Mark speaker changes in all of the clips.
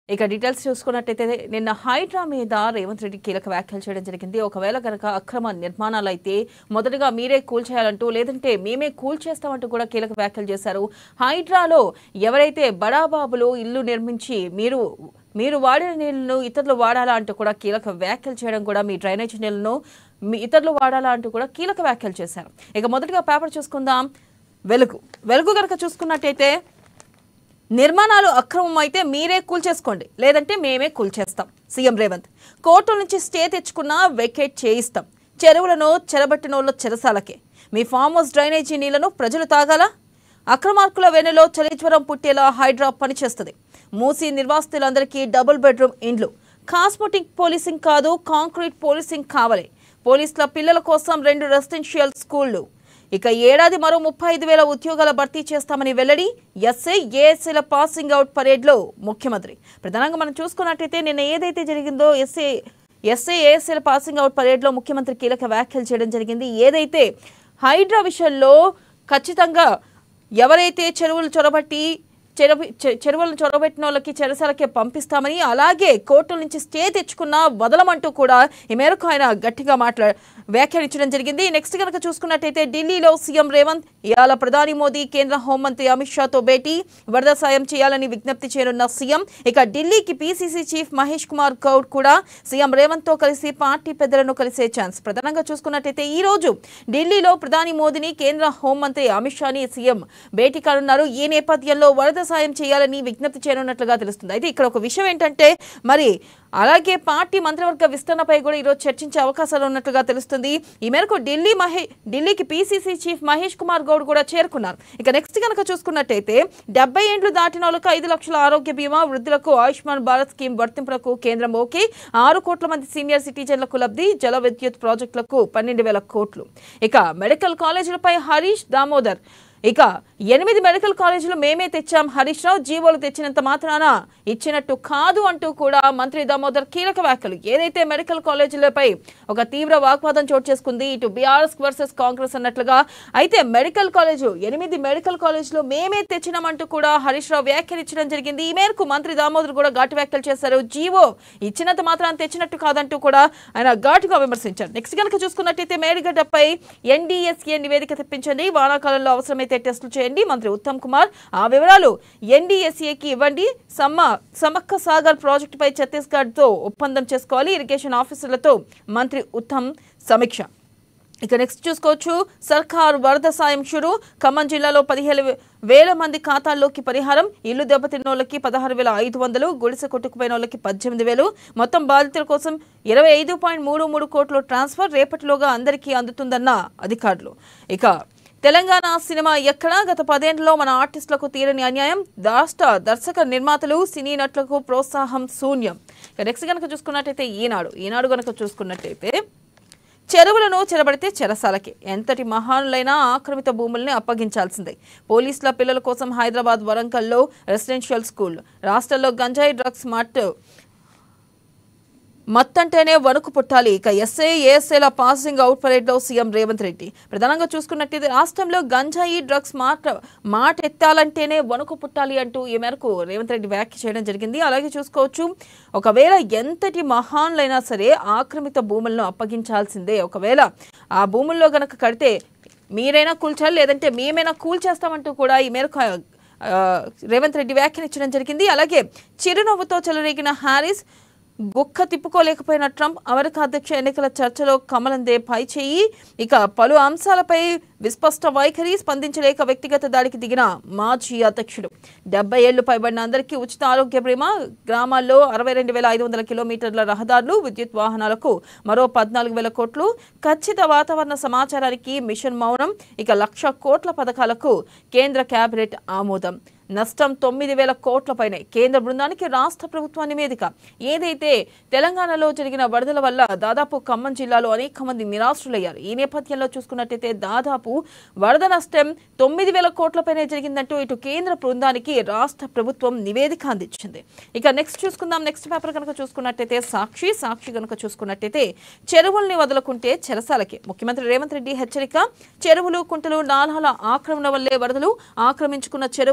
Speaker 1: ఇక డీటెయిల్స్ చూసుకున్నట్టయితే నిన్న హైడ్రా మీద రేవంత్ రెడ్డి కీలక వ్యాఖ్యలు చేయడం జరిగింది ఒకవేళ కనుక అక్రమ నిర్మాణాలు అయితే మొదటగా మీరే కూల్చేయాలంటూ లేదంటే మేమే కూల్చేస్తామంటూ కూడా కీలక వ్యాఖ్యలు చేశారు హైడ్రాలో ఎవరైతే బడాబాబులు ఇల్లు నిర్మించి మీరు మీరు వాడిన నీళ్లను ఇతరులు వాడాలా అంటూ కూడా కీలక వ్యాఖ్యలు చేయడం కూడా మీ డ్రైనేజ్ నీళ్లను మీ ఇతరులు వాడాలా అంటూ కూడా కీలక వ్యాఖ్యలు చేశారు ఇక మొదటిగా పేపర్ చూసుకుందాం వెలుగు వెలుగు కనుక చూసుకున్నట్టయితే నిర్మాణాలు అక్రమం అయితే మీరే కూల్చేసుకోండి లేదంటే మేమే కూల్చేస్తాం సీఎం రేవంత్ కోర్టు నుంచి స్టే తెచ్చుకున్నా వెకేట్ చేయిస్తాం చెరువులను చెరబట్టినోళ్ళ చెరసాలకే మీ ఫామ్ హౌస్ డ్రైనేజీ నీళ్లను ప్రజలు తాగాలా అక్రమార్కుల వెనులో చలిజ్వరం పుట్టేలా హైడ్రా పనిచేస్తుంది మూసి నిర్వాసితులందరికీ డబుల్ బెడ్రూమ్ ఇండ్లు కాస్మెటిక్ పోలీసింగ్ కాదు కాంక్రీట్ పోలీసింగ్ కావాలి పోలీసుల పిల్లల కోసం రెండు రెసిడెన్షియల్ స్కూళ్లు ఇక ఏడాది మరో ముప్పై ఐదు వేల ఉద్యోగాల భర్తీ చేస్తామని వెల్లడి ఎస్ఐ ఏఎస్ఐల పాసింగ్ అవుట్ పరేడ్లో ముఖ్యమంత్రి ప్రధానంగా మనం చూసుకున్నట్టయితే నిన్న ఏదైతే జరిగిందో ఎస్ఐ ఎస్ఐ ఏఎస్ఐల పాసింగ్ అవుట్ పరేడ్లో ముఖ్యమంత్రి కీలక వ్యాఖ్యలు చేయడం జరిగింది ఏదైతే హైడ్రా విషయంలో ఖచ్చితంగా ఎవరైతే చెరువులు చొరబట్టి చెరువు చె- చెరువులను చొరబెట్టిన వాళ్ళకి చెరసాలకే పంపిస్తామని అలాగే కోర్టుల నుంచి స్టే తెచ్చుకున్నా వదలమంటూ కూడా ఈ మేరకు ఆయన గట్టిగా మాట్లా వ్యాఖ్యానించడం జరిగింది నెక్స్ట్ కనుక చూసుకున్నట్టయితే ఢిల్లీలో సీఎం రేవంత్ ఇవాళ ప్రధాని మోదీ కేంద్ర హోంమంత్రి అమిత్ షాతో భేటీ వరద సాయం చేయాలని విజ్ఞప్తి చేయనున్న సీఎం ఇక ఢిల్లీకి పీసీసీ చీఫ్ మహేష్ కుమార్ గౌడ్ కూడా సీఎం రేవంత్ తో కలిసి పార్టీ పెద్దలను కలిసే ఛాన్స్ ప్రధానంగా చూసుకున్నట్టయితే ఈ రోజు ఢిల్లీలో ప్రధాని మోదీని కేంద్ర హోంమంత్రి అమిత్ షాని సీఎం భేటీ కానున్నారు ఈ నేపథ్యంలో వరద సాయం చేయాలని విజ్ఞప్తి చేయనున్నట్లుగా తెలుస్తుంది అయితే ఇక్కడ ఒక విషయం ఏంటంటే మరి అలాగే పార్టీ మంత్రివర్గ విస్తరణపై కూడా ఈరోజు చర్చించే అవకాశాలు ఉన్నట్లుగా తెలుస్తుంది ఈ మేరకు ఢిల్లీ మహే ఢిల్లీకి పీసీసీ చీఫ్ మహేష్ కుమార్ గౌడ్ కూడా చేరుకున్నారు ఇక నెక్స్ట్ కనుక చూసుకున్నట్టయితే డెబ్బై ఏండ్లు దాటిన వాళ్ళకు ఐదు లక్షల ఆరోగ్య బీమా వృద్ధులకు ఆయుష్మాన్ భారత్ స్కీమ్ వర్తింపులకు కేంద్రం ఓకే ఆరు కోట్ల మంది సీనియర్ సిటిజన్లకు లబ్ధి జల విద్యుత్ ప్రాజెక్టులకు పన్నెండు వేల కోట్లు ఇక మెడికల్ కాలేజీలపై హరీష్ దామోదర్ ఇక ఎనిమిది మెడికల్ కాలేజీలు మేమే తెచ్చాం హరీష్ రావు జీవోలు తెచ్చినంత మాత్రాన ఇచ్చినట్టు కాదు అంటూ కూడా మంత్రి దామోదర్ కీలక వ్యాఖ్యలు ఏదైతే మెడికల్ కాలేజీలపై ఒక తీవ్ర వాగ్వాదం చోటు చేసుకుంది ఇటు బీఆర్ఎస్ వర్సెస్ కాంగ్రెస్ అన్నట్లుగా అయితే మెడికల్ కాలేజు ఎనిమిది మెడికల్ కాలేజీలు మేమే తెచ్చినామంటూ కూడా హరీష్ రావు వ్యాఖ్యానించడం జరిగింది ఈ మేరకు మంత్రి దామోదర్ కూడా ఘాటు వ్యాఖ్యలు చేశారు జీవో ఇచ్చినంత మాత్రం తెచ్చినట్టు కాదంటూ కూడా ఆయన ఘాటుగా విమర్శించారు నెక్స్ట్ కనుక చూసుకున్నట్టయితే మేడిగడ్డపై ఎన్డీఎస్ఏ నివేదిక తెప్పించండి వానాకాలంలో అవసరమైతే టెస్టులు చేయండి మంత్రి ఉత్తమ్ కుమార్ ఆ వివరాలు ఎన్డీఎస్ఏకి ఇవ్వండి సమ్మ సమక్క సాగర్ ప్రాజెక్టుపై ఛత్తీస్గఢ్తో ఒప్పందం చేసుకోవాలి ఇరిగేషన్ ఆఫీసర్లతో మంత్రి ఉత్తమ్ సమీక్ష ఇక నెక్స్ట్ చూసుకోవచ్చు సర్కార్ వరద సాయం షురు ఖమ్మం జిల్లాలో పదిహేను వేల మంది ఖాతాల్లోకి పరిహారం ఇల్లు దెబ్బతిన్న వాళ్ళకి పదహారు వేల ఐదు వందలు గుడిసె కొట్టుకుపోయిన వాళ్ళకి పద్దెనిమిది వేలు మొత్తం బాధితుల కోసం ఇరవై ఐదు పాయింట్ మూడు మూడు కోట్లు ట్రాన్స్ఫర్ రేపటిలోగా అందరికీ అందుతుందన్న అధికారులు ఇక తెలంగాణ సినిమా ఎక్కడా గత పదేళ్లలో మన ఆర్టిస్టులకు తీరని అన్యాయం రాష్ట్ర దర్శక నిర్మాతలు సినీ నటులకు ప్రోత్సాహం శూన్యం ఇక నెక్స్ట్ కనుక చూసుకున్నట్టయితే ఈనాడు ఈనాడు కనుక చూసుకున్నట్టయితే చెరువులను చెరబడితే చెరసాలకి ఎంతటి మహానులైనా ఆక్రమిత భూముల్ని అప్పగించాల్సిందే పోలీసుల పిల్లల కోసం హైదరాబాద్ వరంగల్లో రెసిడెన్షియల్ స్కూల్ రాష్ట్రంలో గంజాయి డ్రగ్స్ మట్ మత్తంటేనే వణుకు పుట్టాలి ఇక ఎస్ఐ ఏఎస్ఐల పాసింగ్ అవుట్ పరేడ్లో సీఎం రేవంత్ రెడ్డి ప్రధానంగా చూసుకున్నట్టయితే రాష్ట్రంలో గంజాయి డ్రగ్స్ మాట మాట ఎత్తాలంటేనే వణుకు పుట్టాలి అంటూ ఈ మేరకు రేవంత్ రెడ్డి వ్యాఖ్య చేయడం జరిగింది అలాగే చూసుకోవచ్చు ఒకవేళ ఎంతటి మహాన్లైనా సరే ఆక్రమిత భూములను అప్పగించాల్సిందే ఒకవేళ ఆ భూముల్లో గనక కడితే మీరైనా కూల్చాలి లేదంటే మేమైనా కూల్చేస్తామంటూ కూడా ఈ మేరకు ఆ, రేవంత్ రెడ్డి వ్యాఖ్యానించడం జరిగింది అలాగే చిరునవ్వుతో చెలరేగిన హారిస్ గుక్క తిప్పుకోలేకపోయిన ట్రంప్ అమెరికా అధ్యక్ష ఎన్నికల చర్చలో కమలందే పై చేయి ఇక పలు అంశాలపై విస్పష్ట వైఖరి స్పందించలేక వ్యక్తిగత దాడికి దిగిన మాజీ అధ్యక్షుడు డెబ్బై ఏళ్లు పైబడిన అందరికీ ఉచిత ఆరోగ్య బీమా గ్రామాల్లో అరవై రెండు వేల ఐదు వందల కిలోమీటర్ల రహదారులు విద్యుత్ వాహనాలకు మరో పద్నాలుగు వేల కోట్లు ఖచ్చిత వాతావరణ సమాచారానికి మిషన్ మౌనం ఇక లక్ష కోట్ల పథకాలకు కేంద్ర కేబినెట్ ఆమోదం నష్టం తొమ్మిది వేల కోట్ల పైనే కేంద్ర బృందానికి రాష్ట్ర ప్రభుత్వం నివేదిక ఏదైతే తెలంగాణలో జరిగిన వరదల వల్ల దాదాపు ఖమ్మం జిల్లాలో అనేక మంది నిరాశ్రులయ్యారు ఈ నేపథ్యంలో చూసుకున్నట్టయితే దాదాపు వరద నష్టం తొమ్మిది వేల కోట్లపైనే జరిగిందంటూ ఇటు కేంద్ర బృందానికి రాష్ట్ర ప్రభుత్వం నివేదిక అందించింది ఇక నెక్స్ట్ చూసుకుందాం నెక్స్ట్ పేపర్ కనుక చూసుకున్నట్టయితే సాక్షి సాక్షి కనుక చూసుకున్నట్టయితే చెరువుల్ని వదలకుంటే చెరసాలకి ముఖ్యమంత్రి రేవంత్ రెడ్డి హెచ్చరిక చెరువులు కుంటలు నాలాల ఆక్రమణ వల్లే వరదలు ఆక్రమించుకున్న చెరువులను స్వచ్ఛ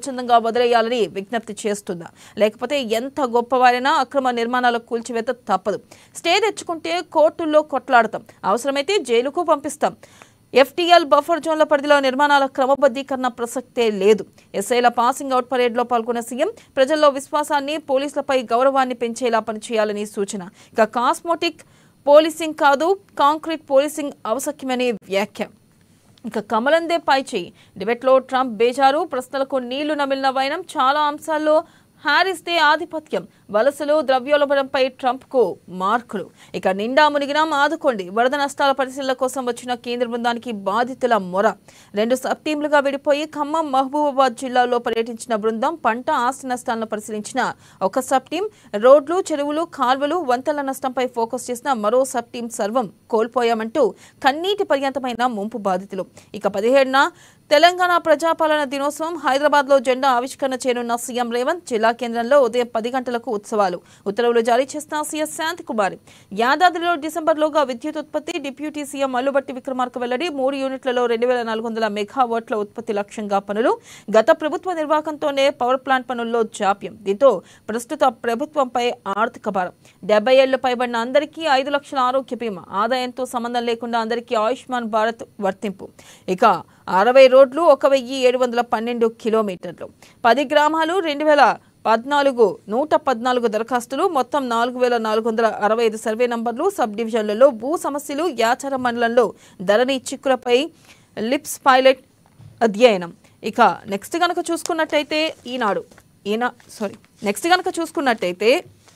Speaker 1: స్వచ్ఛందంగా వదిలేయాలని విజ్ఞప్తి చేస్తుందా లేకపోతే ఎంత గొప్పవారైనా అక్రమ నిర్మాణాల కూల్చివేత తప్పదు స్టే తెచ్చుకుంటే కోర్టుల్లో కొట్లాడతాం అవసరమైతే జైలుకు పంపిస్తాం ఎఫ్టీఎల్ బఫర్ జోన్ల పరిధిలో నిర్మాణాల క్రమబద్ధీకరణ ప్రసక్తే లేదు ఎస్ఐల పాసింగ్ అవుట్ పరేడ్లో పాల్గొన్న సీఎం ప్రజల్లో విశ్వాసాన్ని పోలీసులపై గౌరవాన్ని పెంచేలా పనిచేయాలని సూచన ఇక కాస్మోటిక్ పోలీసింగ్ కాదు కాంక్రీట్ పోలీసింగ్ అవసక్యమని వ్యాఖ్య ఇక కమలందే పై చేయి డిబేట్లో ట్రంప్ బేజారు ప్రశ్నలకు నీళ్లు నమిలిన వైనం చాలా అంశాల్లో హారిస్దే ఆధిపత్యం వలసలు ద్రవ్యోల్బణంపై ట్రంప్కు మార్కులు ఇక నిండా మునిగినాం ఆదుకోండి వరద నష్టాల పరిశీలన కోసం వచ్చిన కేంద్ర బృందానికి బాధితుల మొర రెండు సబ్ టీంలుగా విడిపోయి ఖమ్మం మహబూబాబాద్ జిల్లాలో పర్యటించిన బృందం పంట ఆస్తి నష్టాలను పరిశీలించిన ఒక సబ్ టీం రోడ్లు చెరువులు కాల్వలు వంతెల నష్టంపై ఫోకస్ చేసిన మరో సబ్ టీం సర్వం కోల్పోయామంటూ కన్నీటి పర్యంతమైన ముంపు బాధితులు ఇక పదిహేడున తెలంగాణ ప్రజాపాలన దినోత్సవం హైదరాబాద్ లో జెండా ఆవిష్కరణ చేయనున్న సీఎం రేవంత్ జిల్లా కేంద్రంలో ఉదయం పది గంటలకు ఉత్సవాలు ఉత్తర్వులు జారీ చేసిన సీఎస్ శాంతి కుమార్ యాదాద్రిలో డిసెంబర్లోగా విద్యుత్ ఉత్పత్తి డిప్యూటీ సీఎం మల్లుబట్టి విక్రమార్క వెల్లడి మూడు యూనిట్లలో రెండు వేల నాలుగు వందల మెగావాట్ల ఉత్పత్తి లక్ష్యంగా పనులు గత ప్రభుత్వ నిర్వాహకంతోనే పవర్ ప్లాంట్ పనుల్లో జాప్యం దీంతో ప్రస్తుత ప్రభుత్వంపై ఆర్థిక భారం డెబ్బై ఏళ్లు పైబడిన అందరికీ ఐదు లక్షల ఆరోగ్య బీమా ఆదాయంతో సంబంధం లేకుండా అందరికీ ఆయుష్మాన్ భారత్ వర్తింపు ఇక అరవై రోడ్లు ఒక వెయ్యి ఏడు వందల పన్నెండు కిలోమీటర్లు పది గ్రామాలు రెండు వేల పద్నాలుగు నూట పద్నాలుగు దరఖాస్తులు మొత్తం నాలుగు వేల నాలుగు వందల అరవై ఐదు సర్వే నంబర్లు సబ్ డివిజన్లలో భూ సమస్యలు యాచార మండలంలో ధరణి చిక్కులపై లిప్స్ పైలట్ అధ్యయనం ఇక నెక్స్ట్ కనుక చూసుకున్నట్టయితే ఈనాడు ఈనా సారీ నెక్స్ట్ కనుక చూసుకున్నట్టయితే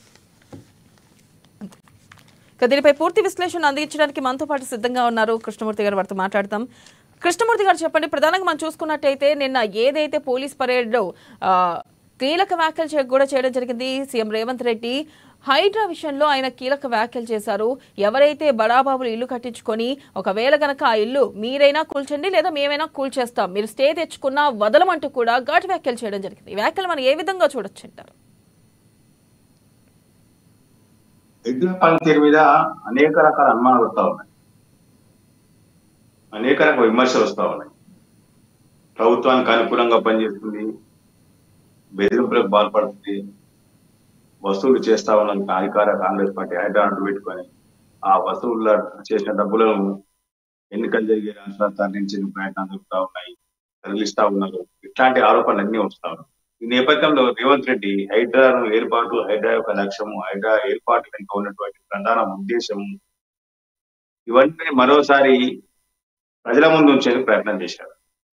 Speaker 1: ఇక దీనిపై పూర్తి విశ్లేషణ అందించడానికి మనతో పాటు సిద్ధంగా ఉన్నారు కృష్ణమూర్తి గారు వారితో మాట్లాడతాం కృష్ణమూర్తి గారు చెప్పండి ప్రధానంగా మనం చూసుకున్నట్టయితే నిన్న ఏదైతే పోలీస్ పరేడ్లో ఆ, కీలక వ్యాఖ్యలు చే- కూడా చేయడం జరిగింది సీఎం రేవంత్ రెడ్డి హైడ్రా విషయంలో ఆయన కీలక వ్యాఖ్యలు చేశారు ఎవరైతే బడాబాబులు ఇల్లు కట్టించుకొని ఒకవేళ గనక ఆ ఇల్లు మీరైనా కూల్చండి లేదా మేమైనా కూల్చేస్తాం మీరు స్టే తెచ్చుకున్నా వదలమంటూ కూడా ఘాటు వ్యాఖ్యలు చేయడం జరిగింది ఈ వ్యాఖ్యలు మనం ఏ విధంగా చూడొచ్చు అంటారు
Speaker 2: ఎడ్ల పనితీరు మీద అనేక రకాల అనుమానాలు వస్తూ ఉన్నాయి అనేక రకాల విమర్శలు వస్తూ ఉన్నాయి ప్రభుత్వానికి అనుకూలంగా పనిచేస్తుంది బెదిరింపులకు పాల్పడుతుంది వసూలు చేస్తా ఉన్న అధికార కాంగ్రెస్ పార్టీ హైదరాబాద్ పెట్టుకొని ఆ వసూళ్ళ చేసిన డబ్బులను ఎన్నికలు జరిగే రాష్ట్రాలు తరలించే ప్రయత్నాలు జరుగుతూ ఉన్నాయి తరలిస్తా ఉన్నారు ఇట్లాంటి ఆరోపణలు అన్ని వస్తా ఉన్నాయి ఈ నేపథ్యంలో రేవంత్ రెడ్డి హైడ్రాను ఏర్పాటు హైడ్రా యొక్క లక్ష్యము హైడ్రా ఏర్పాటు వెనుక ఉన్నటువంటి ప్రధాన ఉద్దేశము ఇవన్నీ మరోసారి ప్రజల ముందు ఉంచేందుకు ప్రయత్నం చేశారు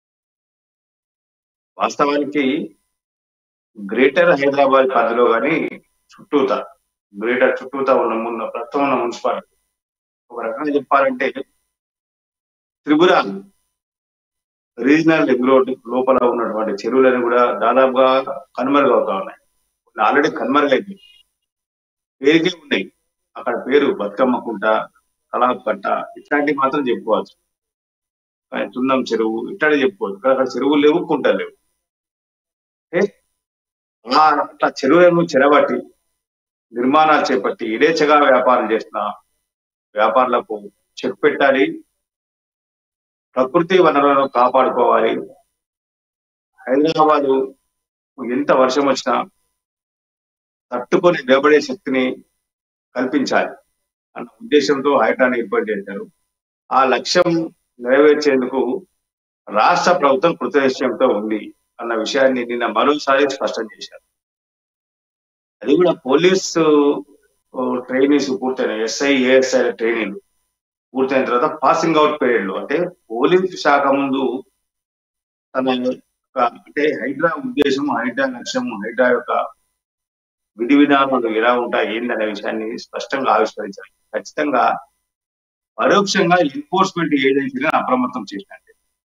Speaker 2: వాస్తవానికి గ్రేటర్ హైదరాబాద్ పరిధిలో కానీ చుట్టూత గ్రేటర్ చుట్టూత ఉన్న ఉన్న ప్రస్తుతం ఉన్న మున్సిపాలిటీ ఒక రకంగా చెప్పాలంటే త్రిపుర రీజనల్ రింగ్ రోడ్ లోపల ఉన్నటువంటి చెరువులను కూడా దాదాపుగా కనుమరుగవుతా ఉన్నాయి ఆల్రెడీ కనుమరుగైంది పేరుకే ఉన్నాయి అక్కడ పేరు బతుకమ్మ కుంట తలాబ్ కట్ట ఇట్లాంటివి మాత్రం చెప్పుకోవచ్చు కానీ తుండం చెరువు ఇట్లాంటివి చెప్పుకోవచ్చు కానీ అక్కడ చెరువులు లేవు కుంటలు లేవు ఏ? ఆ అట్లా చెరువులను చెరబట్టి నిర్మాణాలు చేపట్టి ఇడేచగా వ్యాపారం చేసిన వ్యాపారులకు చెక్ పెట్టాలి ప్రకృతి వనరులను కాపాడుకోవాలి హైదరాబాద్ ఎంత వర్షం వచ్చినా తట్టుకొని నిలబడే శక్తిని కల్పించాలి అన్న ఉద్దేశంతో హైడ్రాన్ ఏర్పాటు చేశారు ఆ లక్ష్యం నెరవేర్చేందుకు రాష్ట్ర ప్రభుత్వం కృతనిశ్చయంతో ఉంది అన్న విషయాన్ని నిన్న మరోసారి స్పష్టం చేశారు అది కూడా పోలీసు ట్రైనీస్ పూర్తయిన ఎస్ఐ ఏఎస్ఐ ట్రైనింగ్ పూర్తయిన తర్వాత పాసింగ్ అవుట్ పీరియడ్ లో అంటే పోలీసు శాఖ ముందు తన యొక్క అంటే హైడ్రా ఉద్దేశం హైడ్రా లక్ష్యం హైడ్రా యొక్క విధి విధానాలు ఎలా ఉంటాయి ఏందనే విషయాన్ని స్పష్టంగా ఆవిష్కరించాలి ఖచ్చితంగా పరోక్షంగా ఎన్ఫోర్స్మెంట్ ఏజెన్సీని అప్రమత్తం చేసినట్టే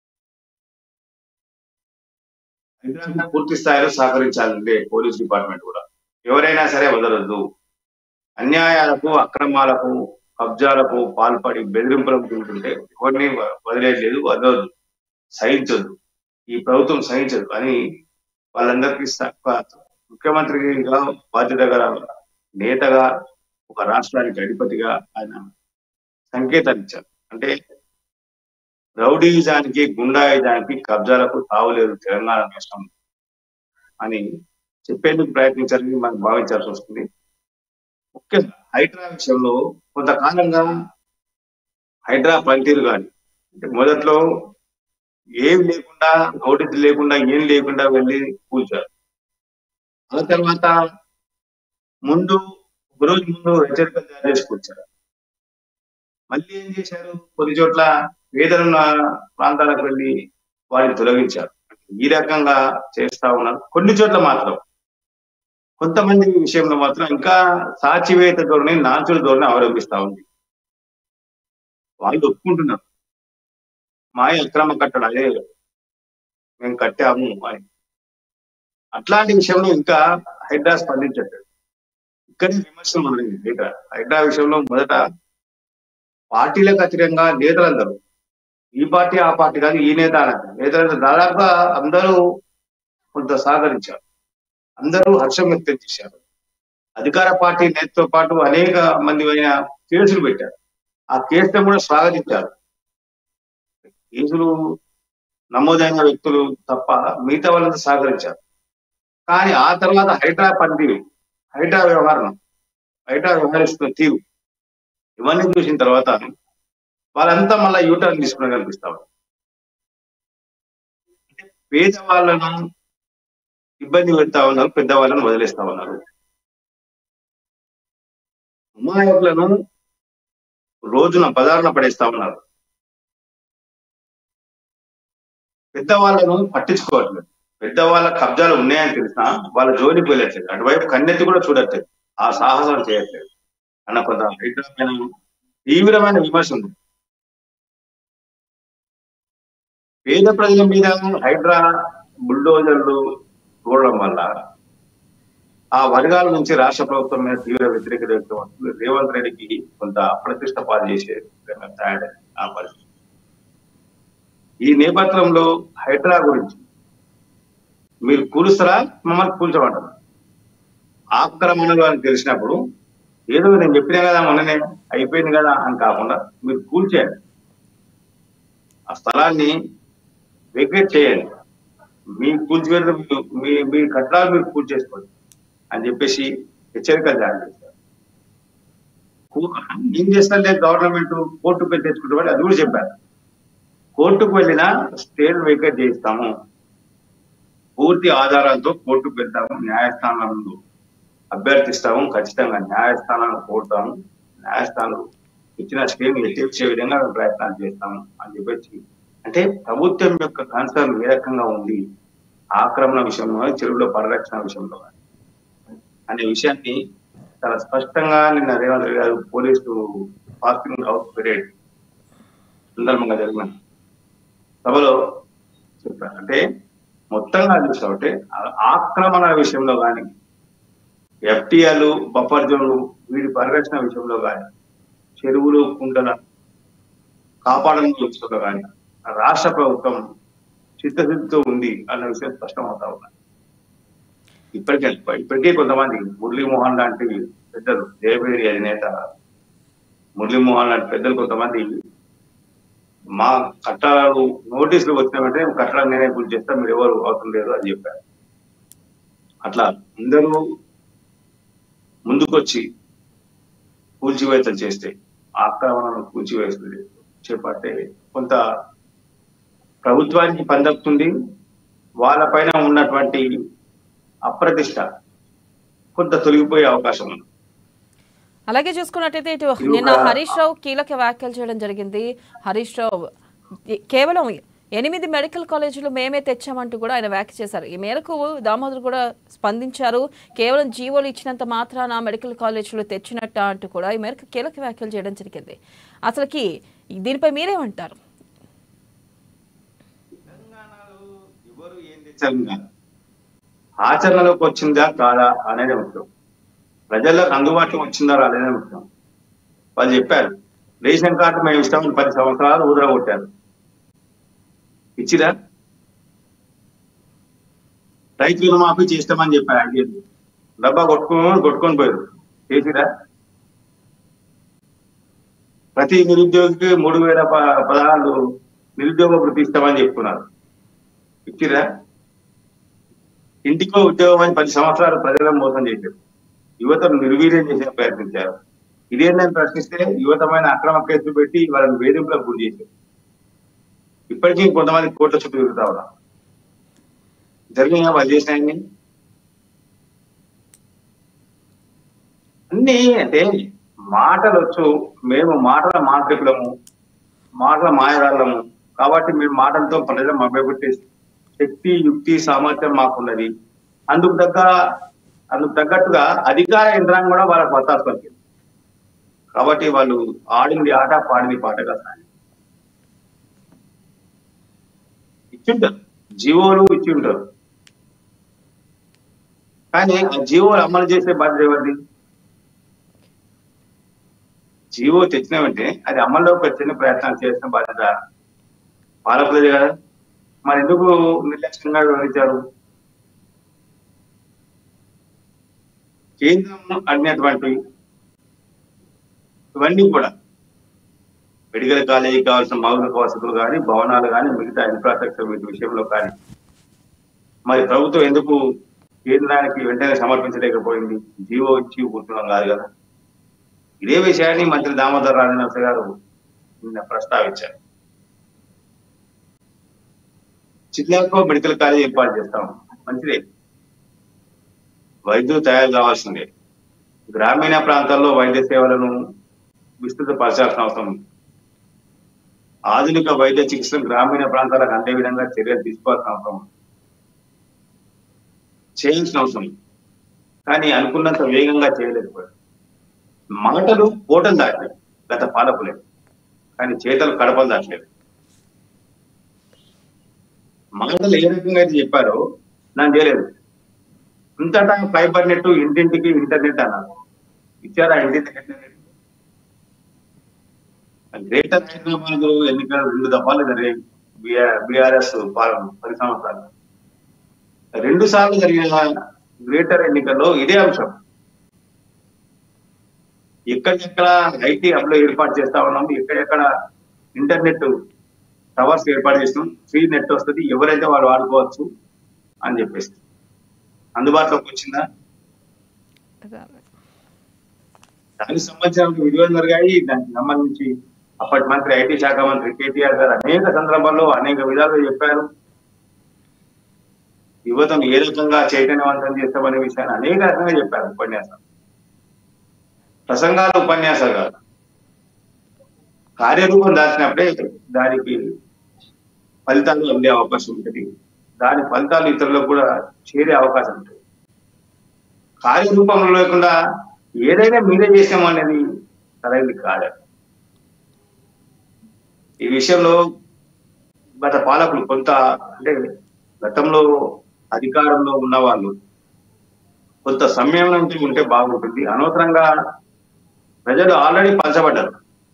Speaker 2: హైదరాబాద్ పూర్తి స్థాయిలో సహకరించాలంటే పోలీస్ డిపార్ట్మెంట్ కూడా ఎవరైనా సరే వదలొద్దు అన్యాయాలకు అక్రమాలకు కబ్జాలకు పాల్పడి బెదిరింపులకు తింటుంటే ఎవరిని వదిలేదు వదలదు సహించదు ఈ ప్రభుత్వం సహించదు అని వాళ్ళందరికీ స- ముఖ్యమంత్రిగా బాధ్యత గల నేతగా ఒక రాష్ట్రానికి అధిపతిగా ఆయన సంకేతాలు ఇచ్చారు అంటే రౌడీజానికి గుండాయిజానికి కబ్జాలకు తావులేదు తెలంగాణ రాష్ట్రం అని చెప్పేందుకు ప్రయత్నించాలని మనం భావించాల్సి వస్తుంది ముఖ్యంగా హైడ్రా విషయంలో కొంతకాలంగా హైడ్రా పనితీరు కానీ అంటే మొదట్లో ఏం లేకుండా నోటీసు లేకుండా ఏం లేకుండా వెళ్ళి కూల్చారు ఆ తర్వాత ముందు ఒక రోజు ముందు హెచ్చరికలు జారీ చేసి కూర్చారు మళ్ళీ ఏం చేశారు కొన్ని చోట్ల వేదనున్న ప్రాంతాలకు వెళ్ళి వాటిని తొలగించారు ఈ రకంగా చేస్తా ఉన్నారు కొన్ని చోట్ల మాత్రం కొంతమంది విషయంలో మాత్రం ఇంకా సాచివేత ధోరణి నాచుల ధోరణి అవలంబిస్తా ఉంది వాళ్ళు ఒప్పుకుంటున్నారు మాయ అక్రమ కట్టడం అదే మేము కట్టాము అని అట్లాంటి విషయంలో ఇంకా హైడ్రా స్పందించట్లేదు ఇక్కడే విమర్శలు మొదలైంది హైడ్రా హైడ్రా విషయంలో మొదట పార్టీలకు అతీతంగా నేతలందరూ ఈ పార్టీ ఆ పార్టీ కాదు ఈ నేత అనక నేతలందరూ దాదాపుగా అందరూ కొంత సహకరించారు అందరూ హర్షం వ్యక్తం చేశారు అధికార పార్టీ నేతతో పాటు అనేక మంది అయిన కేసులు పెట్టారు ఆ కేసులను కూడా స్వాగతించారు కేసులు నమోదైన వ్యక్తులు తప్ప మిగతా వాళ్ళంతా సహకరించారు కానీ ఆ తర్వాత హైడ్రా పనితీరు హైడ్రా వ్యవహారం హైడ్రా వ్యవహరిస్తున్న తీరు ఇవన్నీ చూసిన తర్వాత వాళ్ళంతా మళ్ళీ యూటర్న్ తీసుకుని కనిపిస్తా ఉన్నారు. అంటే పేదవాళ్ళను ఇబ్బంది పెడతా ఉన్నారు పెద్దవాళ్ళను వదిలేస్తా ఉన్నారు అమాయకులను రోజున బజారున పడేస్తా ఉన్నారు పెద్దవాళ్ళను పట్టించుకోవట్లేదు పెద్దవాళ్ళ కబ్జాలు ఉన్నాయని తెలిసినా వాళ్ళ జోలికి వెళ్ళట్లేదు అటువైపు కన్నెత్తి కూడా చూడట్లేదు ఆ సాహసం చేయట్లేదు అన్న కొంత హైదరాబాద్ తీవ్రమైన విమర్శ ఉంది పేద ప్రజల మీద హైడ్రా బుల్డోజర్లు చూడడం వల్ల ఆ వర్గాల నుంచి రాష్ట్ర ప్రభుత్వం మీద తీవ్ర వ్యతిరేకత వ్యక్తం అవుతుంది రేవంత్ రెడ్డికి కొంత అప్రతిష్ట పాలు చేసే విధంగా తయారైంది ఆ పరిస్థితి ఈ నేపథ్యంలో హైడ్రా గురించి మీరు కూలుస్తారా మమ్మల్ని కూల్చమంటారు ఆక్రమణలు అని తెలిసినప్పుడు ఏదో నేను చెప్పినా కదా మొన్ననే అయిపోయింది కదా అని కాకుండా మీరు కూల్చేయండి ఆ స్థలాన్ని వెకేట్ చేయండి మీ కూల్చివేత మీ మీ కట్టడాలు మీరు కూల్ చేసుకోండి అని చెప్పేసి హెచ్చరికలు జారీ చేశారు కూ- ఏం చేస్తారంటే గవర్నమెంట్ కోర్టుకు వెళ్ళి తెచ్చుకుంటామని అది కూడా చెప్పారు కోర్టుకు వెళ్ళినా స్టేట్ వెకేట్ చేయిస్తాము పూర్తి ఆధారాలతో కోర్టుకు వెళ్తాము న్యాయస్థానం ముందు అభ్యర్థిస్తాము ఖచ్చితంగా న్యాయస్థానాన్ని కోరుతాము న్యాయస్థానం ఇచ్చిన స్టేని ఎత్తిచ్చే విధంగా మేము ప్రయత్నాలు చేస్తాము అని చెప్పేసి అంటే ప్రభుత్వం యొక్క కన్సర్న్ ఏ రకంగా ఉంది ఆక్రమణ విషయంలో కానీ, చెరువుల పరిరక్షణ విషయంలో కానీ అనే విషయాన్ని చాలా స్పష్టంగా నిన్న రేవంత్ రెడ్డి గారు పోలీసు పాసింగ్ అవుట్ పీరియడ్ సందర్భంగా జరిగిన సభలో చెప్పారు అంటే మొత్తంగా చూసామంటే ఆక్రమణ విషయంలో కానీ ఎఫ్టీఆర్లు బఫర్ జోన్లు వీటి పరిరక్షణ విషయంలో కానీ చెరువులు కుంటల కాపాడడం విషయంలో కానీ రాష్ట్ర ప్రభుత్వం చిత్తశుద్ధితో ఉంది అన్న విషయం స్పష్టమవుతా ఉన్నాయి ఇప్పటికే ఇప్పటికే కొంతమంది మురళీమోహన్ లాంటి పెద్దలు జయభేరి అధినేత మురళీమోహన్ లాంటి పెద్దలు కొంతమంది మా కట్టడాలు నోటీసులు వచ్చిన వెంటనే కట్టడాలు నేనే పూజ చేస్తా మీరు ఎవరు అవసరం లేదు అని చెప్పారు అట్లా అందరూ ముందుకొచ్చి కూల్చివేతలు చేస్తే ఆక్రమణను కూల్చివేస్తుంది చేపట్టే కొంత ప్రభుత్వానికి పందక్కుతుంది వాళ్ళపైన ఉన్నటువంటి అప్రతిష్ట కొంత తొలగిపోయే అవకాశం ఉంది
Speaker 1: అలాగే చూసుకున్నట్టయితే ఇటు
Speaker 2: ఇది
Speaker 1: నిన్న
Speaker 2: ఒక-
Speaker 1: హరీష్ రావు కీలక వ్యాఖ్యలు చేయడం జరిగింది హరీష్ రావు ఈ- కేవలం ఎనిమిది మెడికల్ కాలేజీలు మేమే తెచ్చామంటూ కూడా ఆయన వ్యాఖ్య చేశారు ఈ మేరకు దామోదర్ కూడా స్పందించారు కేవలం జీవోలు ఇచ్చినంత మాత్రాన మెడికల్ కాలేజీలు తెచ్చినట్ట అంటూ కూడా ఈ మేరకు కీలక వ్యాఖ్యలు చేయడం జరిగింది అసలుకి దీనిపై మీరేమంటారు
Speaker 2: తెలంగాణలో ఎవరు ఏం తెచ్చారు కాదు. ఆచరణలోకి వచ్చిందా కాదా అనేది ముఖ్యం ప్రజలకు అందుబాటులో వచ్చిందా రాలేదే ముఖ్యం వాళ్ళు చెప్పారు రేషన్ కార్డు మేము ఇస్తామని పది సంవత్సరాలు ఊదర కొట్టారు ఇచ్చిరా రైతు రుణమాఫీ చేస్తామని చెప్పారు ఐదేళ్ళు డబ్బా కొట్టుకొని కొట్టుకొని పోయారు చేసిరా ప్రతి నిరుద్యోగికి మూడు వేల ప- పదహారు నిరుద్యోగ వృత్తి ఇస్తామని చెప్తున్నారు ఇచ్చిరా ఇంటికో ఉద్యోగం అని పది సంవత్సరాలు ప్రజలను మోసం చేశారు యువతను నిర్వీర్యం చేసే ప్రయత్నించారు ఇదేందని ప్రశ్నిస్తే యువతమైన అక్రమ కేసులు పెట్టి వాళ్ళని వేధింపులకు గురి చేశారు ఇప్పటికీ కొంతమంది కోట్ల చుట్టూ తిరుగుతా ఉన్నారు జరిగిన వాళ్ళు చేసినాయని అన్ని అంటే మాటలు వచ్చు మేము మాటల మాంత్రికులము మాటల మాయరాళ్ళము కాబట్టి మేము మాటలతో ప్రజలు మభ్యపెట్టే శక్తి యుక్తి సామర్థ్యం మాకున్నది అందుకు తగ్గ అందుకు తగ్గట్టుగా అధికార యంత్రాంగం కూడా వాళ్ళకి వత్తాసు పలికింది కాబట్టి వాళ్ళు ఆడింది ఆట పాడింది పాటగా సాగింది ఇచ్చుంటారు జీవోలు ఇచ్చి ఉంటారు కానీ ఆ జీవోలు అమలు చేసే బాధ్యత ఎవరిది జీవో తెచ్చినామంటే అది అమల్లోకి వచ్చిన ప్రయత్నం చేసిన బాధ్యత పాలకులది కదా మరి ఎందుకు నిర్లక్ష్యంగా వివరించారు కేంద్రం అడిగినటువంటి ఇవన్నీ కూడా మెడికల్ కాలేజీకి కావాల్సిన మౌలిక వసతులు కానీ భవనాలు కానీ మిగతా ఇన్ఫ్రాస్ట్రక్చర్ వీటి విషయంలో కానీ మరి ప్రభుత్వం ఎందుకు కేంద్రానికి వెంటనే సమర్పించలేకపోయింది జీవో ఇచ్చి కూర్చున్నాం కాదు కదా ఇదే విషయాన్ని మంత్రి దామోదర్ రాజనరస గారు నిన్న ప్రస్తావించారు చిత్లాకో మెడికల్ కాలేజ్ ఏర్పాటు చేస్తాం మంచిదే వైద్యులు తయారు కావాల్సిందే గ్రామీణ ప్రాంతాల్లో వైద్య సేవలను విస్తృతపరచాల్సిన అవసరం ఉంది ఆధునిక వైద్య చికిత్సలు గ్రామీణ ప్రాంతాలకు అందే విధంగా చర్యలు తీసుకోవాల్సిన అవసరం ఉంది చేయాల్సిన అవసరం ఉంది. కానీ అనుకున్నంత వేగంగా చేయలేకపోయారు మాటలు కోటలు దాటలేదు గత పాలకులే కానీ చేతలు కడపలు దాటలేదు మాటలు ఏ రకంగా అయితే చెప్పారో నాకు చేయలేదు ఇంతటా ఫైబర్ నెట్ ఇంటింటికి ఇంటర్నెట్ అన్నారు ఇచ్చారా ఇంటింటికి ఇంటర్నెట్ గ్రేటర్ హైదరాబాద్ ఎన్నికలు రెండు దఫాలు జరిగాయి బీఆర్ఎస్ పది సంవత్సరాలు రెండు సార్లు జరిగిన గ్రేటర్ ఎన్నికల్లో ఇదే అంశం ఎక్కడెక్కడ ఐటీ హబ్లో ఏర్పాటు చేస్తా ఉన్నాం ఎక్కడెక్కడ ఇంటర్నెట్ టవర్స్ ఏర్పాటు చేసినాం ఫ్రీ నెట్ వస్తుంది ఎవరైతే వాళ్ళు వాడుకోవచ్చు అని చెప్పేసి అందుబాటులోకి వచ్చిందా దానికి సంబంధించిన వీడియోలు జరిగాయి దానికి సంబంధించి అప్పటి మంత్రి ఐటీ శాఖ మంత్రి కేటీఆర్ గారు అనేక సందర్భాల్లో అనేక విధాలుగా చెప్పారు యువతను ఏ రకంగా చైతన్యవంతం చేస్తామనే విషయాన్ని అనేక రకంగా చెప్పారు ఉపన్యాసం ప్రసంగాలు ఉపన్యాసాలు కాదు కార్యరూపం దాచినప్పుడే దానికి ఫలితాలు అందే అవకాశం ఉంటుంది దాని ఫలితాలు ఇతరులకు కూడా చేరే అవకాశం ఉంటుంది కార్యరూపంలో లేకుండా ఏదైనా మీరే చేసాము అనేది సరైనది కాదు ఈ విషయంలో గత పాలకులు కొంత అంటే గతంలో అధికారంలో ఉన్న వాళ్ళు కొంత సంయమనంతో ఉంటే బాగుంటుంది అనవసరంగా ప్రజలు ఆల్రెడీ పంచబడ్డారు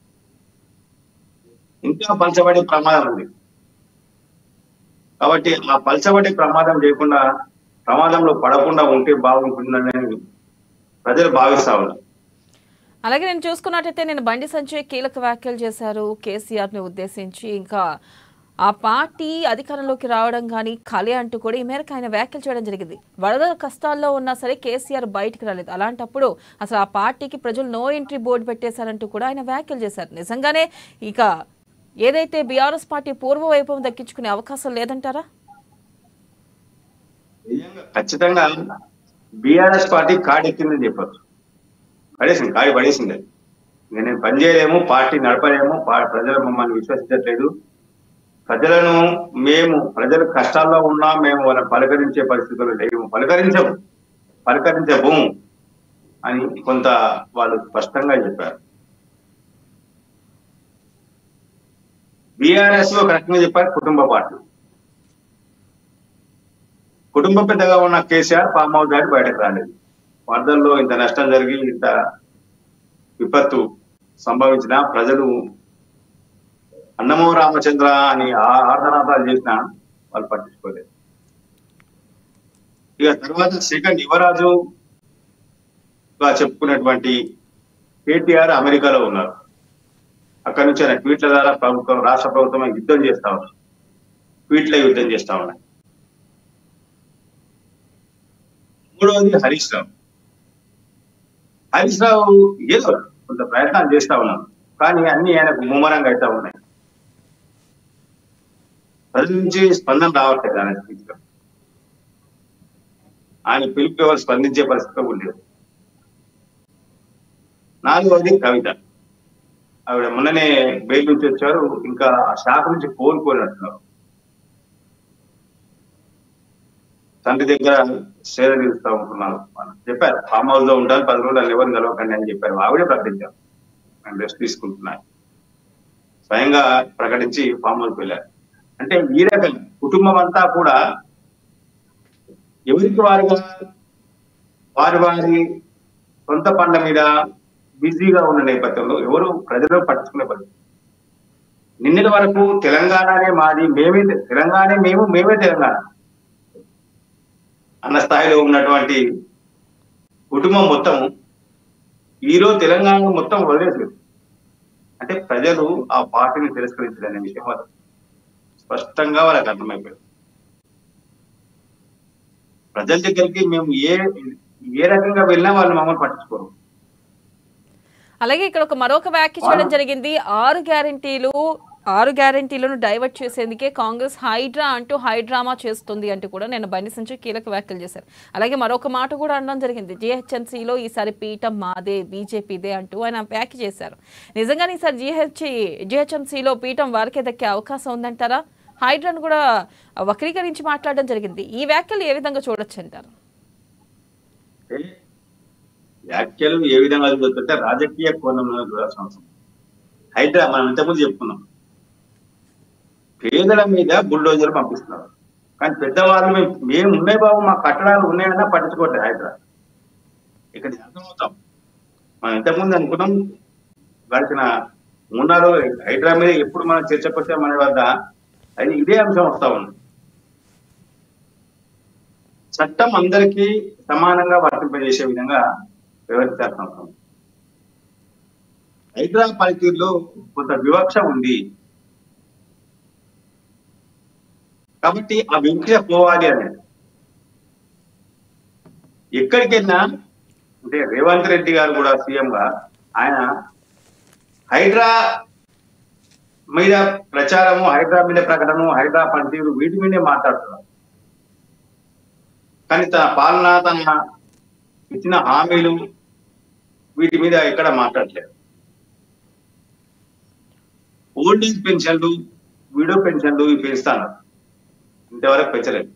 Speaker 2: ఇంకా పంచబడే ప్రమాదం ఉంది కాబట్టి ఆ పలచబడే ప్రమాదం లేకుండా ప్రమాదంలో పడకుండా ఉంటే బాగుంటుందని ప్రజలు భావిస్తా ఉన్నారు
Speaker 1: అలాగే నేను చూసుకున్నట్టయితే నేను బండి సంజయ్ కీలక వ్యాఖ్యలు చేశారు కేసీఆర్ ని ఉద్దేశించి ఇంకా ఆ పార్టీ అధికారంలోకి రావడం కానీ కలే అంటూ కూడా ఈ మేరకు ఆయన వ్యాఖ్యలు చేయడం జరిగింది వరద కష్టాల్లో ఉన్నా సరే కేసీఆర్ బయటికి రాలేదు అలాంటప్పుడు అసలు ఆ పార్టీకి ప్రజలు నో ఎంట్రీ బోర్డు పెట్టేశారంటూ కూడా ఆయన వ్యాఖ్యలు చేశారు నిజంగానే ఇక ఏదైతే బీఆర్ఎస్ పార్టీ పూర్వ వైభవం దక్కించుకునే అవకాశం లేదంటారా
Speaker 2: నిజంగా ఖచ్చితంగా బీఆర్ఎస్ పార్టీ కాడెక్కిందని చెప్పచ్చు పడేసింది కాడి పడేసింది అది. ఇంకా నేను పని చేయలేము పార్టీ నడపలేము పా- ప్రజలు మమ్మల్ని విశ్వసించట్లేదు ప్రజలను మేము ప్రజలు కష్టాల్లో ఉన్నా మేము వాళ్ళని పలకరించే పరిస్థితులు లేవు పలకరించము పలకరించము అని కొంత వాళ్ళు స్పష్టంగా చెప్పారు బీఆర్ఎస్ ఒక రకంగా చెప్పారు కుటుంబ పార్టీ కుటుంబ పెద్దగా ఉన్న కేసీఆర్ ఫామ్ హౌస్ దాటి బయటకు రాలేదు వరదల్లో ఇంత నష్టం జరిగి ఇంత విపత్తు సంభవించిన ప్రజలు అన్నమో రామచంద్ర అని ఆ- ఆర్ధనాదాలు చేసిన వాళ్ళు పట్టించుకోలేదు ఇక తర్వాత సెకండ్ యువరాజు గా చెప్పుకున్నటువంటి కేటీఆర్ అమెరికాలో ఉన్నారు అక్కడి నుంచి ఆయన ట్వీట్ల ద్వారా ప్రభుత్వం రాష్ట్ర ప్రభుత్వం యుద్ధం చేస్తా ఉన్నారు ట్వీట్ల యుద్ధం చేస్తా ఉన్నాయి మూడవది హరీష్ రావు హరీష్ రావు ఏదో కొంత ప్రయత్నాలు చేస్తా ఉన్నాను కానీ అన్ని ఆయనకు ముమ్మరంగా అయితే ఉన్నాయి ప్రజల నుంచి స్పందన రావట్లేదు ఆయన స్థితిలో ఆయన పిలుపు ఎవరు స్పందించే పరిస్థితి ఉండేది నాలుగవది కవిత ఆవిడ మొన్ననే బెయిల్ నుంచి వచ్చారు ఇంకా ఆ శాఖ నుంచి కోలుకోనట్టున్నారు తండ్రి దగ్గర సేద తీరుస్తా ఉంటున్నారు అని చెప్పారు ఫామ్ హౌస్ లో ఉంటారు పది రోజులు ఎవరిని కలవకండి అని చెప్పారు ఆవిడే ప్రకటించారు నేను రెస్ట్ తీసుకుంటున్నాను స్వయంగా ప్రకటించి ఫామ్ హౌస్ వెళ్ళారు అంటే ఈ రకంగా కుటుంబం అంతా కూడా ఎవరికి వారుగా వారి వారి సొంత పండ్ల మీద బిజీగా ఉన్న నేపథ్యంలో ఎవరు ప్రజలు పట్టించుకునే పరిస్థితి నిన్నటి వరకు తెలంగాణనే మాది మేమే తెలంగాణ మేము మేమే తెలంగాణ అన్న స్థాయిలో ఉన్నటువంటి కుటుంబం మొత్తం ఈరోజు తెలంగాణ మొత్తం వదిలేసారు అంటే ప్రజలు ఆ పార్టీని తిరస్కరించాలనే విషయం వాళ్ళకి స్పష్టంగా వాళ్ళకి అర్థమైపోయింది ప్రజల దగ్గరికి మేము ఏ ఏ రకంగా వెళ్ళినా వాళ్ళు మమ్మల్ని పట్టించుకోరు
Speaker 1: అలాగే ఇక్కడ ఒక మరొక వ్యాఖ్య చేయడం జరిగింది ఆరు గ్యారంటీలు ఆరు గ్యారంటీలను డైవర్ట్ చేసేందుకే కాంగ్రెస్ హైడ్రా అంటూ హైడ్రామా చేస్తుంది అంటూ కూడా నేను బండిసించి కీలక వ్యాఖ్యలు చేశారు అలాగే మరొక మాట కూడా అనడం జరిగింది జిహెచ్ఎంసీలో ఈసారి పీఠం మాదే బీజేపీదే అంటూ ఆయన వ్యాఖ్య చేశారు నిజంగానే ఈసారి జిహెచ్ జిహెచ్ఎంసీలో పీఠం వారికే దక్కే అవకాశం ఉందంటారా హైడ్రాను కూడా వక్రీకరించి మాట్లాడడం జరిగింది ఈ వ్యాఖ్యలు ఏ విధంగా చూడొచ్చు అంటారు
Speaker 2: అంటే వ్యాఖ్యలు ఏ విధంగా జరుగుతుంటే రాజకీయ కోణంలో చూడాల్సిన అవసరం హైడ్రా మనం ఇంతకుముందు చెప్పుకున్నాం పేదల మీద బుల్డోజర్ పంపిస్తున్నారు కానీ పెద్దవాళ్ళు మేము మేము ఉన్నాయి బాబు మా కట్టడాలు ఉన్నాయన్నా పట్టించుకోవట్లేదు హైడ్రా ఇక్కడ అర్థమవుతాం మనం ఇంతకుముందు అనుకున్నాం గడిచిన మూడు హైడ్రా మీద ఎప్పుడు మనం చర్చకొచ్చే మన వద్ద అది ఇదే అంశం వస్తా ఉంది చట్టం అందరికీ సమానంగా వర్తింపజేసే విధంగా వ్యవహరించాల్సిన అవసరం ఉంది. హైడ్రా పనితీరులో కొంత వివక్ష ఉంది కాబట్టి ఆ వివక్ష పోవాలి అనేది ఎక్కడికెళ్ళినా అంటే రేవంత్ రెడ్డి గారు కూడా సీఎం గా ఆయన హైడ్రా మీద ప్రచారము హైడ్రా మీద ప్రకటన హైడ్రా పనితీరు వీటి మీదే మాట్లాడుతున్నారు కానీ తన పాలన తన ఇచ్చిన హామీలు వీటి మీద ఎక్కడ మాట్లాడలేదు ఓల్డ్ ఏజ్ పెన్షన్లు విడో పెన్షన్లు ఇవి పెంచుతాను ఇంతవరకు పెంచలేదు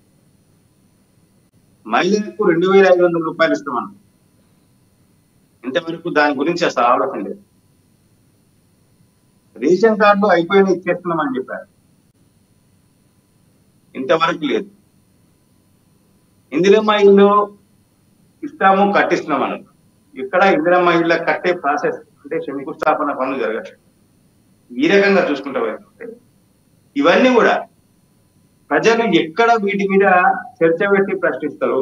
Speaker 2: మహిళలకు రెండు వేల ఐదు వందల రూపాయలు ఇస్తామన్నా ఇంతవరకు దాని గురించి అసలు ఆలోచన లేదు రేషన్ కార్డు అయిపోయిన ఇచ్చేస్తున్నామని చెప్పారు ఇంతవరకు లేదు ఇందిరమ్మ ఇల్లు ఇస్తాము కట్టిస్తున్నాం అన్నది ఇక్కడ ఇందిరమ్మ ఇళ్ళ కట్టే ప్రాసెస్ అంటే శంకుస్థాపన పనులు జరగట్లేదు ఈ రకంగా చూసుకుంటా పోతుంటే ఇవన్నీ కూడా ప్రజలు ఎక్కడ వీటి మీద చర్చ పెట్టి ప్రశ్నిస్తారు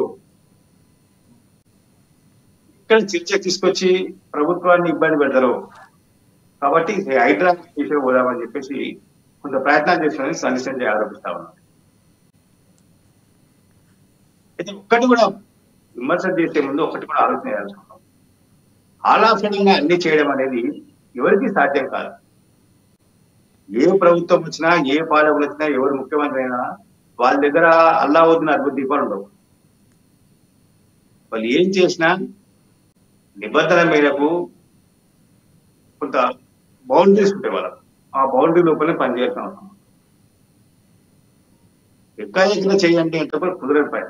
Speaker 2: ఇక్కడ చర్చ తీసుకొచ్చి ప్రభుత్వాన్ని ఇబ్బంది పెడతారు కాబట్టి హైడ్రా విషయం పోదామని చెప్పేసి కొంత ప్రయత్నాలు చేస్తున్నారని సందేశం ఆరోపిస్తా ఉన్నారు అయితే ఒక్కటి కూడా విమర్శ చేసే ముందు ఒకటి కూడా ఆలోచన చేయాల్సి ఉన్నాం ఆలాసనంగా అన్ని చేయడం అనేది ఎవరికి సాధ్యం కాదు ఏ ప్రభుత్వం వచ్చినా ఏ పాలకులు వచ్చినా ఎవరు ముఖ్యమంత్రి అయినా వాళ్ళ దగ్గర అల్లా వదిన అద్భుత దీపాలు ఉండవు వాళ్ళు ఏం చేసినా నిబంధన మేరకు కొంత బౌండరీస్ ఉంటాయి వాళ్ళకు ఆ బౌండరీ లోపలే పనిచేయాల్సిన అవసరం ఎక్కడ చేయండి అంటే కూడా కుదరని పైన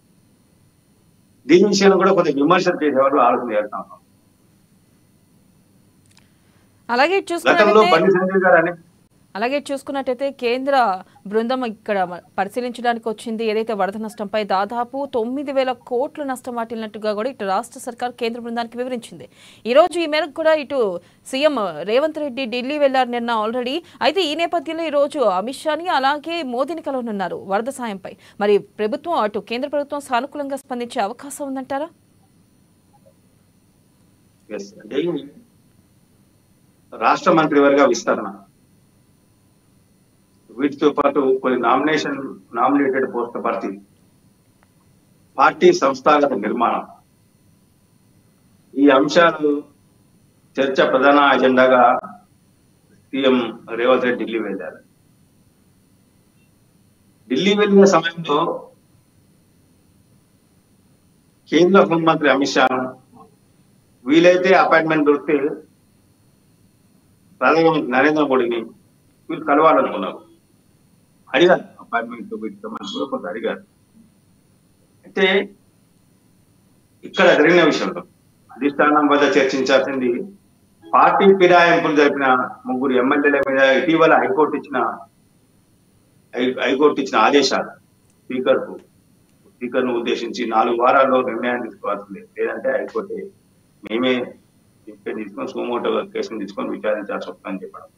Speaker 2: దీని విషయంలో కూడా కొంత విమర్శలు చేసేవాళ్ళు ఆలోచన చేస్తాం
Speaker 1: అలాగే
Speaker 2: గతంలో
Speaker 1: చూసుకున్నట్లయితే
Speaker 2: బండి సంజయ్ గారు అనే
Speaker 1: అలాగే చూసుకున్నట్టయితే కేంద్ర బృందం ఇక్కడ మ- పరిశీలించడానికి వచ్చింది ఏదైతే వరద నష్టంపై దాదాపు తొమ్మిది వేల కోట్ల నష్టం వాటిల్లినట్టుగా కూడా ఇటు రాష్ట్ర సర్కార్ కేంద్ర బృందానికి వివరించింది ఈ రోజు ఈ మేరకు కూడా ఇటు సీఎం రేవంత్ రెడ్డి ఢిల్లీ వెళ్లారు నిన్న ఆల్రెడీ అయితే ఈ నేపథ్యంలో ఈ రోజు అమిత్ షాని అలాగే మోదీని కలవనున్నారు వరద సాయంపై మరి ప్రభుత్వం అటు కేంద్ర ప్రభుత్వం సానుకూలంగా స్పందించే అవకాశం ఉందంటారా
Speaker 2: Yes. అంటే రాష్ట్ర మంత్రివర్గ విస్తరణ వీటితో పాటు కొన్ని నామినేషన్ నామినేటెడ్ పోస్టుల భర్తీ పార్టీ సంస్థాగత నిర్మాణం ఈ అంశాలు చర్చ ప్రధాన అజెండాగా సీఎం రేవంత్ రెడ్డి ఢిల్లీ వెళ్ళారు ఢిల్లీ వెళ్ళిన సమయంలో కేంద్ర హోంమంత్రి అమిత్ షా వీలైతే అపాయింట్మెంట్ దొరికితే ప్రధానమంత్రి నరేంద్ర మోడీని వీళ్ళు కలవాలనుకున్నారు అడిగారు అపాయింట్మెంట్ పెట్టమని కూడా కొంత అడిగారు అయితే ఇక్కడ జరిగిన విషయంలో అధిష్టానం వద్ద చర్చించాల్సింది పార్టీ ఫిరాయింపులు జరిపిన ముగ్గురు ఎమ్మెల్యేల మీద ఇటీవల హైకోర్టు ఇచ్చిన హై- హైకోర్టు ఇచ్చిన ఆదేశాలు స్పీకర్ కు స్పీకర్ ను ఉద్దేశించి నాలుగు వారాల్లో నిర్ణయం తీసుకోవాల్సిందే లేదంటే హైకోర్టు మేమే డిసిషన్ తీసుకొని సుమోటో కేసును తీసుకొని విచారించాల్సి వస్తుందని చెప్పడం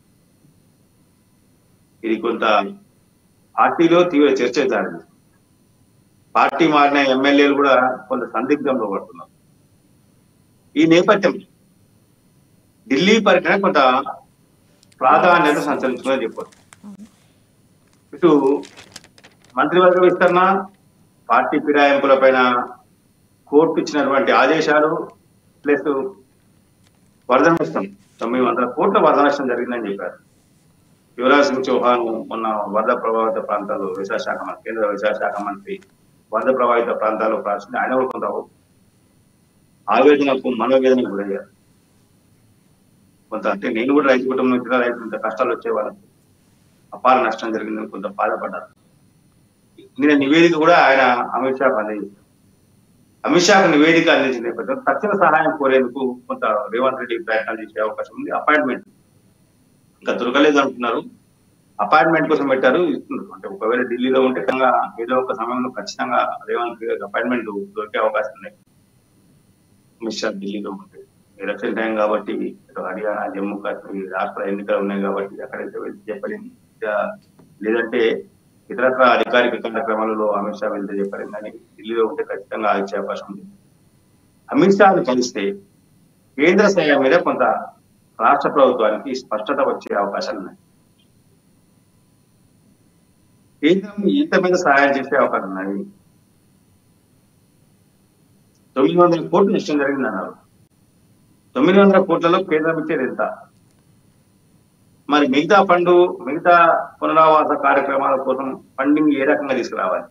Speaker 2: ఇది కొంత పార్టీలో తీవ్ర చర్చ జరిగింది పార్టీ మారిన ఎమ్మెల్యేలు కూడా కొంత సందిగ్ధంలో పడుతున్నారు ఈ నేపథ్యం ఢిల్లీ పర్యటన కొంత ప్రాధాన్యత సంచరించుకుని చెప్పొచ్చు ఇటు మంత్రివర్గ విస్తరణ పార్టీ ఫిరాయింపుల పైన కోర్టు ఇచ్చినటువంటి ఆదేశాలు ప్లస్ వరద నష్టం తొమ్మిది వందల కోట్ల వరద నష్టం జరిగిందని చెప్పారు యువరాజ్ సింగ్ చౌహాన్ మొన్న వరద ప్రభావిత ప్రాంతాలు విశాఖ శాఖ మంత్రి కేంద్ర విశాఖ శాఖ మంత్రి వరద ప్రభావిత ప్రాంతాలు ప్రాచుంది ఆయన కూడా కొంత ఆవేదనకు మనోవేదనకు గురయ్యారు కొంత అంటే నేను కూడా రైతు కుటుంబం నుంచి రైతు ఇంత కష్టాలు వచ్చేవాళ్ళకి అపార నష్టం జరిగిందని కొంత బాధపడ్డారు నిన్న నివేదిక కూడా ఆయన అమిత్ షాకు అందజేశారు అమిత్ షాకు నివేదిక అందించిన నేపథ్యంలో తక్షణ సహాయం కోరేందుకు కొంత రేవంత్ రెడ్డి ప్రయత్నాలు చేసే అవకాశం ఉంది అపాయింట్మెంట్ ఇంకా దొరకలేదు అంటున్నారు అపాయింట్మెంట్ కోసం పెట్టారు ఇస్తున్నారు అంటే ఒకవేళ ఢిల్లీలో ఉంటే ఖచ్చితంగా ఏదో ఒక సమయంలో ఖచ్చితంగా రేవంత్ రెడ్డి అపాయింట్మెంట్ దొరికే అవకాశం ఉన్నాయి అమిత్ షా ఢిల్లీలో ఉంటే ఎలక్షన్ టైం కాబట్టి ఇటు హర్యానా జమ్మూ కాశ్మీర్ రాష్ట్ర ఎన్నికలు ఉన్నాయి కాబట్టి అక్కడైతే వెళ్ళి చెప్పలేము ఇంకా లేదంటే ఇతరత్ర అధికారిక కార్యక్రమాలలో అమిత్ షా వెళ్తే చెప్పలేము కానీ ఢిల్లీలో ఉంటే ఖచ్చితంగా ఇచ్చే అవకాశం ఉంది అమిత్ షాను కలిస్తే కేంద్ర స్థాయి మీద కొంత రాష్ట్ర ప్రభుత్వానికి స్పష్టత వచ్చే అవకాశాలు ఉన్నాయి కేంద్రం ఎంత మీద సహాయం చేసే అవకాశం ఉన్నాయి తొమ్మిది వందల కోట్లు నష్టం జరిగింది అన్నారు తొమ్మిది వందల కోట్లలో కేంద్రం ఇచ్చేది ఎంత మరి మిగతా ఫండ్ మిగతా పునరావాస కార్యక్రమాల కోసం ఫండింగ్ ఏ రకంగా తీసుకురావాలి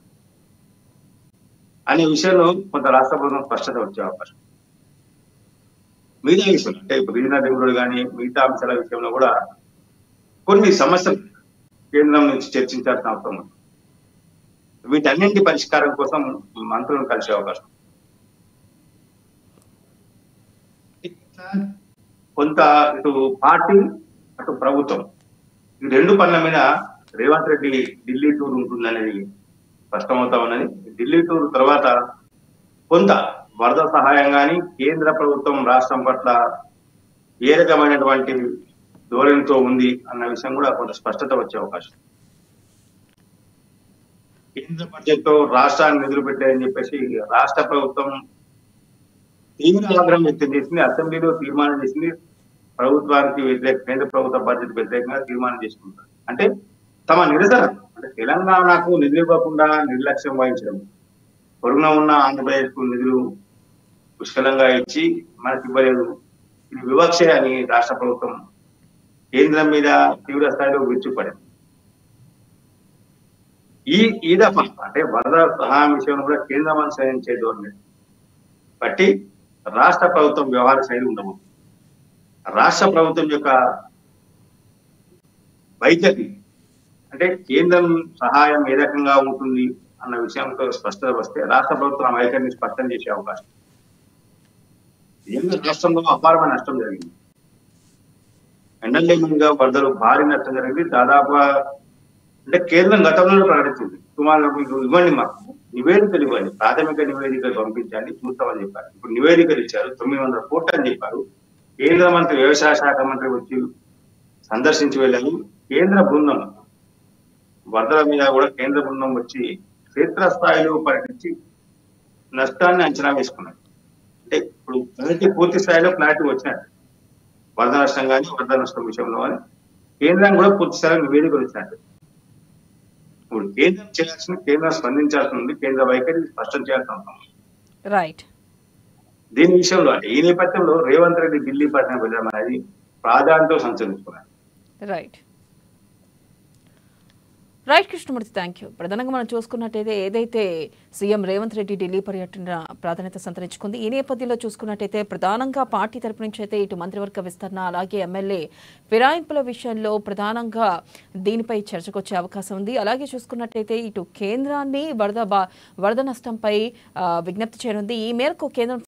Speaker 2: అనే విషయంలో కొంత రాష్ట్ర ప్రభుత్వం స్పష్టత వచ్చే అవకాశం మిగతా విషయం అంటే ఇప్పుడు గిరిజన రింగులు కానీ మిగతా అంశాల విషయంలో కూడా కొన్ని సమస్యలు కేంద్రం నుంచి చర్చించాల్సిన అవసరం ఉంది వీటన్నింటి పరిష్కారం కోసం మంత్రులను కలిసే అవకాశం కొంత ఇటు పార్టీ అటు ప్రభుత్వం ఈ రెండు పనుల మీద రేవంత్ రెడ్డి ఢిల్లీ టూర్ ఉంటుందనేది స్పష్టమవుతా ఉన్నది ఢిల్లీ టూర్ తర్వాత కొంత వరద సహాయం కానీ కేంద్ర ప్రభుత్వం రాష్ట్రం పట్ల ఏ రకమైనటువంటి ధోరణితో ఉంది అన్న విషయం కూడా కొంత స్పష్టత వచ్చే అవకాశం కేంద్ర బడ్జెట్ తో రాష్ట్రాన్ని నిధులు పెట్టాయని చెప్పేసి రాష్ట్ర ప్రభుత్వం తీవ్ర ఆగ్రహం వ్యక్తం చేసింది అసెంబ్లీలో తీర్మానం చేసింది ప్రభుత్వానికి వ్యతిరేక కేంద్ర ప్రభుత్వ బడ్జెట్ వ్యతిరేకంగా తీర్మానం చేసుకుంటారు అంటే తమ నిరసన అంటే తెలంగాణకు నిధులు ఇవ్వకుండా నిర్లక్ష్యం వహించడం పొరుగున ఉన్న ఆంధ్రప్రదేశ్ కు నిధులు పుష్కలంగా ఇచ్చి మనకి ఇవ్వలేదు ఇది వివక్ష అని రాష్ట్ర ప్రభుత్వం కేంద్రం మీద తీవ్ర స్థాయిలో విరుచుపడింది ఈ ఈ దఫా అంటే వరద సహాయం విషయంలో కూడా కేంద్రం అనుసరించే ధోరణి బట్టి రాష్ట్ర ప్రభుత్వం వ్యవహార శైలి ఉండబోతుంది రాష్ట్ర ప్రభుత్వం యొక్క వైఖరి అంటే కేంద్రం సహాయం ఏ రకంగా ఉంటుంది అన్న విషయంతో స్పష్టత వస్తే రాష్ట్ర ప్రభుత్వం వైఖరిని స్పష్టం చేసే అవకాశం నిజంగా రాష్ట్రంలో అపారమైన నష్టం జరిగింది ఎండలేమిగా వరదలు భారీ నష్టం జరిగింది దాదాపుగా అంటే కేంద్రం గతంలో ప్రకటించింది సుమారు మీకు ఇవ్వండి మాకు నివేదికలు ఇవ్వండి ప్రాథమిక నివేదికలు పంపించండి చూస్తామని చెప్పారు ఇప్పుడు నివేదికలు ఇచ్చారు తొమ్మిది వందల కోట్లు అని చెప్పారు కేంద్ర మంత్రి వ్యవసాయ శాఖ మంత్రి వచ్చి సందర్శించి వెళ్ళారు కేంద్ర బృందం వరదల మీద కూడా కేంద్ర బృందం వచ్చి క్షేత్రస్థాయిలో పర్యటించి నష్టాన్ని అంచనా వేసుకున్నారు అంటే ఇప్పుడు క్లారిటీ పూర్తి స్థాయిలో క్లారిటీ వచ్చినట్టు వరద నష్టం కానీ వరద నష్టం విషయంలో కానీ కేంద్రం కూడా పూర్తి స్థాయిలో నివేదికలు వచ్చినట్టు ఇప్పుడు కేంద్రం చేయాల్సిన కేంద్రం స్పందించాల్సి ఉంది కేంద్ర వైఖరి స్పష్టం చేయాల్సిన అవసరం ఉంది.
Speaker 1: రైట్
Speaker 2: దీని విషయంలో అంటే ఈ నేపథ్యంలో రేవంత్ రెడ్డి ఢిల్లీ పట్టణం వెళ్ళడం అనేది ప్రాధాన్యత సంచరించుకున్నారు
Speaker 1: right right Krishnamurthy thank you ప్రధానంగా మనం చూసుకున్నట్టయితే ఏదైతే సీఎం రేవంత్ రెడ్డి ఢిల్లీ పర్యటన ప్రాధాన్యత సంతరించుకుంది ఈ నేపథ్యంలో చూసుకున్నట్టయితే ప్రధానంగా పార్టీ తరపు నుంచి అయితే ఇటు మంత్రివర్గ విస్తరణ అలాగే ఎమ్మెల్యే ఫిరాయింపుల విషయంలో ప్రధానంగా దీనిపై చర్చకు వచ్చే అవకాశం ఉంది అలాగే చూసుకున్నట్టయితే ఇటు కేంద్రాన్ని వరద బా- వరద నష్టంపై ఆ, విజ్ఞప్తి చేయనుంది ఈ మేరకు కేంద్రం